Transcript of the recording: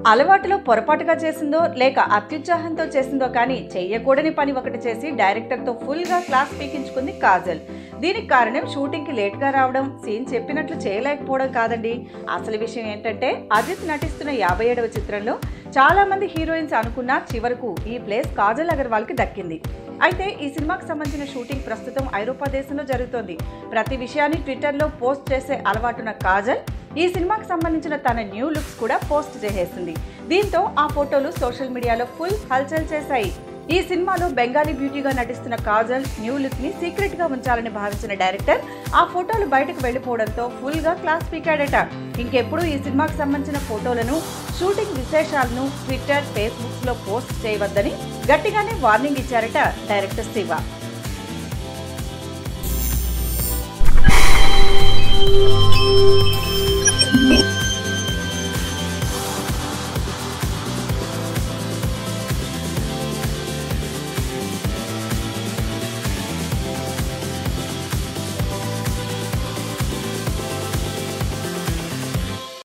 అలవాటులో పొరపాటుగా చేసిందో లేక అత్యుత్సాహంతో చేసిందో కానీ చెయ్యకూడని పని ఒకటి చేసి డైరెక్టర్తో ఫుల్గా క్లాస్ పీకించుకుంది కాజల్ దీనికి కారణం షూటింగ్కి లేట్గా రావడం సీన్ చెప్పినట్లు చేయలేకపోవడం కాదండి అసలు విషయం ఏంటంటే అజిత్ నటిస్తున్న యాభై ఏడవ చిత్రంలో చాలా మంది హీరోయిన్స్ అనుకున్న చివరకు ఈ ప్లేస్ కాజల్ అగర్వాల్కి దక్కింది అయితే ఈ సినిమాకి సంబంధించిన షూటింగ్ ప్రస్తుతం ఐరోపా దేశంలో జరుగుతోంది ప్రతి విషయాన్ని ట్విట్టర్లో పోస్ట్ చేసే అలవాటున్న కాజల్ ఈ సినిమాకి సంబంధించిన తన న్యూ లుక్స్ కూడా పోస్ట్ చేసేసింది దీంతో ఆ ఫోటోలు సోషల్ మీడియాలో ఫుల్ హల్చల్ చేశాయి ఈ సినిమాలో బెంగాలీ బ్యూటీగా నటిస్తున్న కాజల్ న్యూ లుక్ ని సీక్రెట్ గా ఉంచాలని భావించిన డైరెక్టర్ ఆ ఫోటోలు బయటకు వెళ్లిపోవడంతో ఫుల్ గా క్లాస్ పీకాడట ఇంకెప్పుడు ఈ సినిమాకి సంబంధించిన ఫోటోలను షూటింగ్ విశేషాలను ట్విట్టర్ ఫేస్బుక్ లో పోస్ట్ చేయవద్దని గట్టిగానే వార్నింగ్ ఇచ్చారట డైరెక్టర్ శివ